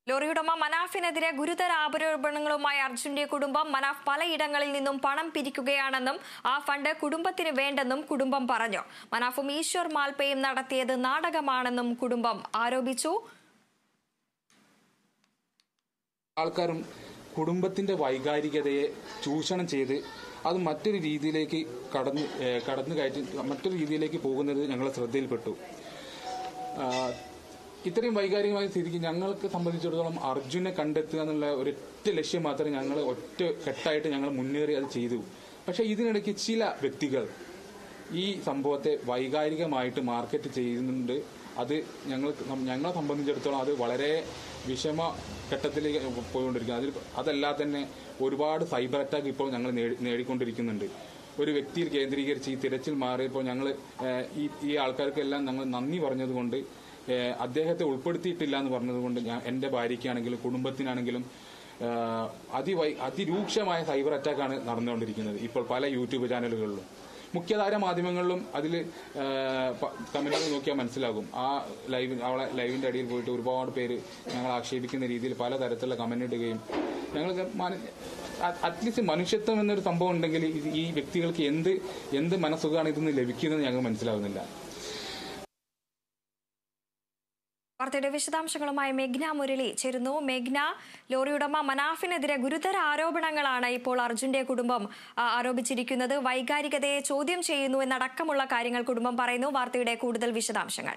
ലോറിയുടമ മനാഫിനെതിരെ ഗുരുതര ആരോപണങ്ങളുമായി അർജുന്റെ കുടുംബം മനാഫ് പലയിടങ്ങളിൽ നിന്നും പണം പിരിക്കുകയാണെന്നും ആ ഫണ്ട് കുടുംബത്തിന് വേണ്ടെന്നും കുടുംബം പറഞ്ഞു മനാഫും ഈശ്വർ മാൽപ്പയും നടത്തിയത് നാടകമാണെന്നും കുടുംബം ആരോപിച്ചു ആൾക്കാരും കുടുംബത്തിന്റെ വൈകാരികതയെ ചൂഷണം ചെയ്ത് അത് മറ്റൊരു രീതിയിലേക്ക് കടന്ന് ഏഹ് കടന്നു കയറ്റി മറ്റൊരു രീതിയിലേക്ക് പോകുന്നത് ഞങ്ങളെ ശ്രദ്ധയിൽപ്പെട്ടു ആ, ഇത്രയും വൈകാരികമായ സ്ഥിതിക്ക് ഞങ്ങൾക്ക് സംബന്ധിച്ചിടത്തോളം അർജുനെ കണ്ടെത്തുക എന്നുള്ള ഒരൊറ്റ ലക്ഷ്യം മാത്രമേ ഞങ്ങൾ ഒറ്റ കെട്ടായിട്ട് ഞങ്ങൾ മുന്നേറി അത് ചെയ്തു പക്ഷെ ഇതിനിടയ്ക്ക് ചില വ്യക്തികൾ ഈ സംഭവത്തെ വൈകാരികമായിട്ട് മാർക്കറ്റ് ചെയ്യുന്നുണ്ട് അത് ഞങ്ങൾക്ക് ഞങ്ങളെ സംബന്ധിച്ചിടത്തോളം അത് വളരെ വിഷമ ഘട്ടത്തിലേക്ക് പോയിക്കൊണ്ടിരിക്കുന്നത് അതിൽ അതല്ലാതെ തന്നെ ഒരുപാട് സൈബർ അറ്റാക്ക് ഇപ്പോൾ ഞങ്ങൾ നേടി- നേടിക്കൊണ്ടിരിക്കുന്നുണ്ട് ഒരു വ്യക്തിയിൽ കേന്ദ്രീകരിച്ച് ഈ തിരച്ചിൽ മാറിയപ്പോൾ ഞങ്ങൾ ഈ ഈ ആൾക്കാർക്കെല്ലാം ഞങ്ങൾ നന്ദി പറഞ്ഞതുകൊണ്ട് ഏഹ്, അദ്ദേഹത്തെ ഉൾപ്പെടുത്തിയിട്ടില്ല എന്ന് പറഞ്ഞതുകൊണ്ട് ഞാൻ എൻ്റെ ഭാര്യയ്ക്കാണെങ്കിലും കുടുംബത്തിനാണെങ്കിലും ഏഹ്, അതിവൈ അതിരൂക്ഷമായ സൈബർ അറ്റാക്കാണ് നടന്നുകൊണ്ടിരിക്കുന്നത് ഇപ്പോൾ പല യൂട്യൂബ് ചാനലുകളിലും മുഖ്യധാര മാധ്യമങ്ങളിലും അതിൽ കമന്റുകൾ നോക്കിയാൽ മനസ്സിലാകും ആ ലൈവ് അവളെ ലൈവിന്റെ അടിയിൽ പോയിട്ട് ഒരുപാട് പേര് ഞങ്ങൾ ആക്ഷേപിക്കുന്ന രീതിയിൽ പലതരത്തിലുള്ള കമന്റ് ഇടുകയും ഞങ്ങൾക്ക് അറ്റ്ലീസ്റ്റ് മനുഷ്യത്വം എന്നൊരു സംഭവം ഉണ്ടെങ്കിൽ ഈ- ഈ വ്യക്തികൾക്ക് എന്ത് എന്ത് മനസ്സുഖമാണ് ഇതിന്ന് ലഭിക്കുന്നത് ഞങ്ങൾക്ക് മനസ്സിലാകുന്നില്ല വാർത്തയുടെ വിശദാംശങ്ങളുമായി മെഗ്ന മുരളി ചേരുന്നു മെഗ്ന ലോറിയുടമ മനാഫിനെതിരെ ഗുരുതര ആരോപണങ്ങളാണ് ഇപ്പോൾ അർജുന്റെ കുടുംബം ആ, ആരോപിച്ചിരിക്കുന്നത് വൈകാരികതയെ ചോദ്യം ചെയ്യുന്നു എന്നടക്കമുള്ള കാര്യങ്ങൾ കുടുംബം പറയുന്നു വാർത്തയുടെ കൂടുതൽ വിശദാംശങ്ങൾ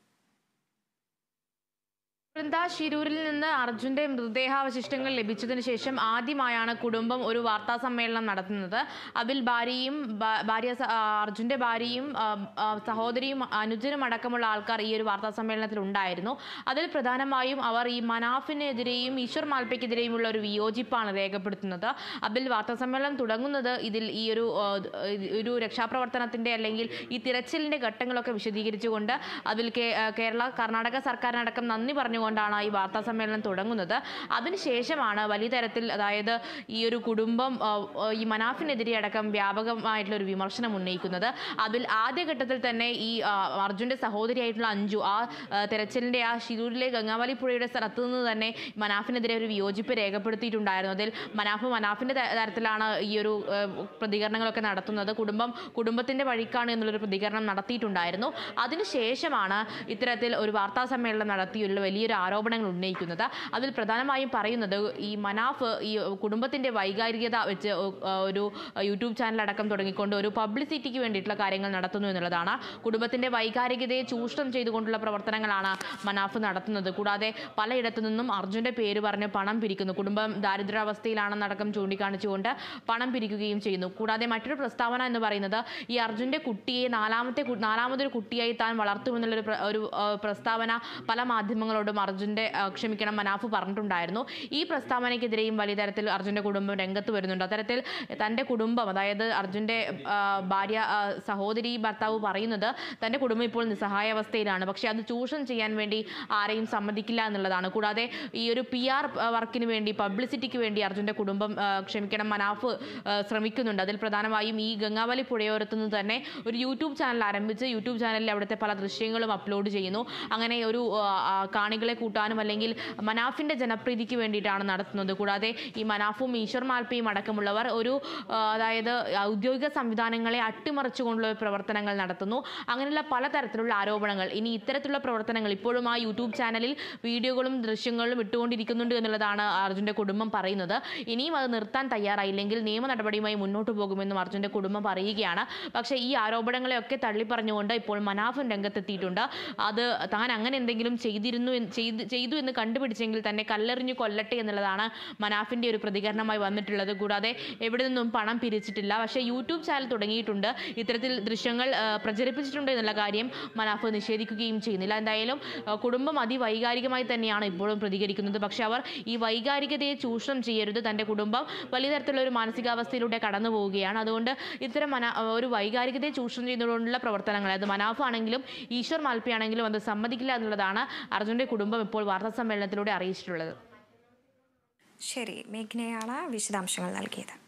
വൃന്ദ ശിരൂരിൽ നിന്ന് അർജുന്റെ മൃതദേഹാവശിഷ്ടങ്ങൾ ലഭിച്ചതിന് ശേഷം ആദ്യമായാണ് കുടുംബം ഒരു വാർത്താ സമ്മേളനം നടത്തുന്നത് അതിൽ ഭാര്യയും ഭാ- ഭാര്യ സ- ആ, അർജുന്റെ ഭാര്യയും ആ, ആ, സഹോദരിയും അനുജനും അടക്കമുള്ള ആൾക്കാർ ഈ ഒരു വാർത്താ സമ്മേളനത്തിൽ ഉണ്ടായിരുന്നു അതിൽ പ്രധാനമായും അവർ ഈ മനാഫിനെതിരെയും ഈശ്വർ മാൽപ്പയ്ക്കെതിരെയുമുള്ള ഒരു വിയോജിപ്പാണ് രേഖപ്പെടുത്തുന്നത് അതിൽ വാർത്താ സമ്മേളനം തുടങ്ങുന്നത് ഇതിൽ ഈ ഒരു ആ, ഒരു രക്ഷാപ്രവർത്തനത്തിന്റെ അല്ലെങ്കിൽ ഈ തിരച്ചിലിന്റെ ഘട്ടങ്ങളൊക്കെ വിശദീകരിച്ചുകൊണ്ട് അതിൽ കേ- ആ, കേരള കർണാടക സർക്കാരിനടക്കം നന്ദി പറഞ്ഞുകൊണ്ടാണ് ഈ വാർത്താ സമ്മേളനം തുടങ്ങുന്നത് അതിനുശേഷമാണ് വലിയ തരത്തിൽ അതായത് ഈ ഒരു കുടുംബം ആ, ആ, ഈ മനാഫിനെതിരെ അടക്കം വ്യാപകമായിട്ടുള്ള ഒരു വിമർശനം ഉന്നയിക്കുന്നത് അതിൽ ആദ്യഘട്ടത്തിൽ തന്നെ ഈ ആ, അർജുന്റെ സഹോദരിയായിട്ടുള്ള അഞ്ജു ആ ആ, തെരച്ചിലിന്റെ ആ ശിരൂരിലെ ഗംഗാവലി പുഴയുടെ സ്ഥലത്തു നിന്ന് തന്നെ മനാഫിനെതിരെ ഒരു വിയോജിപ്പ് രേഖപ്പെടുത്തിയിട്ടുണ്ടായിരുന്നു അതിൽ മനാഫ് മനാഫിന്റെ ത- തരത്തിലാണ് ഈ ഒരു ആ, പ്രതികരണങ്ങളൊക്കെ നടത്തുന്നത് കുടുംബം കുടുംബത്തിന്റെ വഴിക്കാണ് എന്നുള്ളൊരു പ്രതികരണം നടത്തിയിട്ടുണ്ടായിരുന്നു അതിനുശേഷമാണ് ഇത്തരത്തിൽ ഒരു വാർത്താ സമ്മേളനം നടത്തി ഒരു വലിയൊരു ആരോപണങ്ങൾ ഉന്നയിക്കുന്നത് അതിൽ പ്രധാനമായും പറയുന്നത് ഈ മനാഫ് ഈ കുടുംബത്തിന്റെ വൈകാരികത വെച്ച് ആ, ഒരു യൂട്യൂബ് ചാനൽ അടക്കം തുടങ്ങിക്കൊണ്ട് ഒരു പബ്ലിസിറ്റിക്ക് വേണ്ടിയിട്ടുള്ള കാര്യങ്ങൾ നടത്തുന്നു എന്നുള്ളതാണ് കുടുംബത്തിന്റെ വൈകാരികതയെ ചൂഷണം ചെയ്തുകൊണ്ടുള്ള പ്രവർത്തനങ്ങളാണ് മനാഫ് നടത്തുന്നത് കൂടാതെ പലയിടത്തു നിന്നും അർജുന്റെ പേര് പറഞ്ഞ് പണം പിരിക്കുന്നു കുടുംബം ദാരിദ്ര്യാവസ്ഥയിലാണെന്നടക്കം ചൂണ്ടിക്കാണിച്ചുകൊണ്ട് പണം പിരിക്കുകയും ചെയ്യുന്നു കൂടാതെ മറ്റൊരു പ്രസ്താവന എന്ന് പറയുന്നത് ഈ അർജുന്റെ കുട്ടിയെ നാലാമത്തെ കു- നാലാമതൊരു കുട്ടിയായി താൻ വളർത്തുമെന്നുള്ളൊരു പ്ര- ഒരു ആ, പ്രസ്താവന പല മാധ്യമങ്ങളോടും അർജുന്റെ ആ, ക്ഷമിക്കണം മനാഫ് പറഞ്ഞിട്ടുണ്ടായിരുന്നു ഈ പ്രസ്താവനയ്ക്കെതിരെയും വലിയ തരത്തിൽ അർജുന്റെ കുടുംബം രംഗത്ത് വരുന്നുണ്ട് അത്തരത്തിൽ തന്റെ കുടുംബം അതായത് അർജുന്റെ ആ, ഭാര്യ ആ, സഹോദരി ഭർത്താവ് പറയുന്നത് തന്റെ കുടുംബം ഇപ്പോൾ നിസ്സഹായാവസ്ഥയിലാണ് പക്ഷെ അത് ചൂഷണം ചെയ്യാൻ വേണ്ടി ആരെയും സമ്മതിക്കില്ല എന്നുള്ളതാണ് കൂടാതെ ഈ ഒരു പി ആർ വർക്കിന് വേണ്ടി പബ്ലിസിറ്റിക്ക് വേണ്ടി അർജുന്റെ കുടുംബം ആ, ക്ഷമിക്കണം മനാഫ് ആ, ശ്രമിക്കുന്നുണ്ട് അതിൽ പ്രധാനമായും ഈ ഗംഗാവലി പുഴയോരത്ത് നിന്ന് തന്നെ ഒരു യൂട്യൂബ് ചാനൽ ആരംഭിച്ച് യൂട്യൂബ് ചാനലിൽ അവിടുത്തെ പല ദൃശ്യങ്ങളും അപ്ലോഡ് ചെയ്യുന്നു അങ്ങനെ ഒരു ആ, ആ, കാണികളെ കൂട്ടാനും അല്ലെങ്കിൽ മനാഫിന്റെ ജനപ്രീതിക്ക് വേണ്ടിയിട്ടാണ് നടത്തുന്നത് കൂടാതെ ഈ മനാഫും ഈശ്വർ മാൽപ്പയും അടക്കമുള്ളവർ ഒരു ആ, അതായത് ഔദ്യോഗിക സംവിധാനങ്ങളെ അട്ടിമറിച്ചുകൊണ്ടുള്ള പ്രവർത്തനങ്ങൾ നടത്തുന്നു അങ്ങനെയുള്ള പലതരത്തിലുള്ള ആരോപണങ്ങൾ ഇനി ഇത്തരത്തിലുള്ള പ്രവർത്തനങ്ങൾ ഇപ്പോഴും ആ യൂട്യൂബ് ചാനലിൽ വീഡിയോകളും ദൃശ്യങ്ങളും ഇട്ടുകൊണ്ടിരിക്കുന്നുണ്ട് എന്നുള്ളതാണ് അർജുന്റെ കുടുംബം പറയുന്നത് ഇനിയും അത് നിർത്താൻ തയ്യാറായില്ലെങ്കിൽ നിയമ നടപടിയുമായി മുന്നോട്ട് പോകുമെന്നും അർജുന്റെ കുടുംബം പറയുകയാണ് പക്ഷേ ഈ ആരോപണങ്ങളെയൊക്കെ തള്ളിപ്പറഞ്ഞുകൊണ്ട് ഇപ്പോൾ മനാഫും രംഗത്തെത്തിയിട്ടുണ്ട് അത് താൻ അങ്ങനെ എന്തെങ്കിലും ചെയ്തിരുന്നു എന്ന് ചെയ്ത് ചെയ്തു എന്ന് കണ്ടുപിടിച്ചെങ്കിൽ തന്നെ കല്ലെറിഞ്ഞു കൊല്ലട്ടെ എന്നുള്ളതാണ് മനാഫിന്റെ ഒരു പ്രതികരണമായി വന്നിട്ടുള്ളത് കൂടാതെ എവിടെ നിന്നും പണം പിരിച്ചിട്ടില്ല പക്ഷേ യൂട്യൂബ് ചാനൽ തുടങ്ങിയിട്ടുണ്ട് ഇത്തരത്തിൽ ദൃശ്യങ്ങൾ ആ, പ്രചരിപ്പിച്ചിട്ടുണ്ട് എന്നുള്ള കാര്യം മനാഫ് നിഷേധിക്കുകയും ചെയ്യുന്നില്ല എന്തായാലും ആ, കുടുംബം അതിവൈകാരികമായി തന്നെയാണ് ഇപ്പോഴും പ്രതികരിക്കുന്നത് പക്ഷെ അവർ ഈ വൈകാരികതയെ ചൂഷണം ചെയ്യരുത് തൻ്റെ കുടുംബം വലിയ തരത്തിലുള്ള ഒരു മാനസികാവസ്ഥയിലൂടെ കടന്നു പോവുകയാണ് അതുകൊണ്ട് ഇത്തരം മന ഒരു വൈകാരികതയെ ചൂഷണം ചെയ്തുകൊണ്ടുള്ള പ്രവർത്തനങ്ങൾ അത് മനാഫ് ആണെങ്കിലും ഈശ്വർ മാൽപ്പി ആണെങ്കിലും അത് സമ്മതിക്കില്ല എന്നുള്ളതാണ് അർജുൻ്റെ കുടുംബം ഇപ്പോൾ വാർത്താ സമ്മേളനത്തിലൂടെ അറിയിച്ചിട്ടുള്ളത് ശരി മേഘ്നയാണ് വിശദാംശങ്ങൾ നൽകിയത്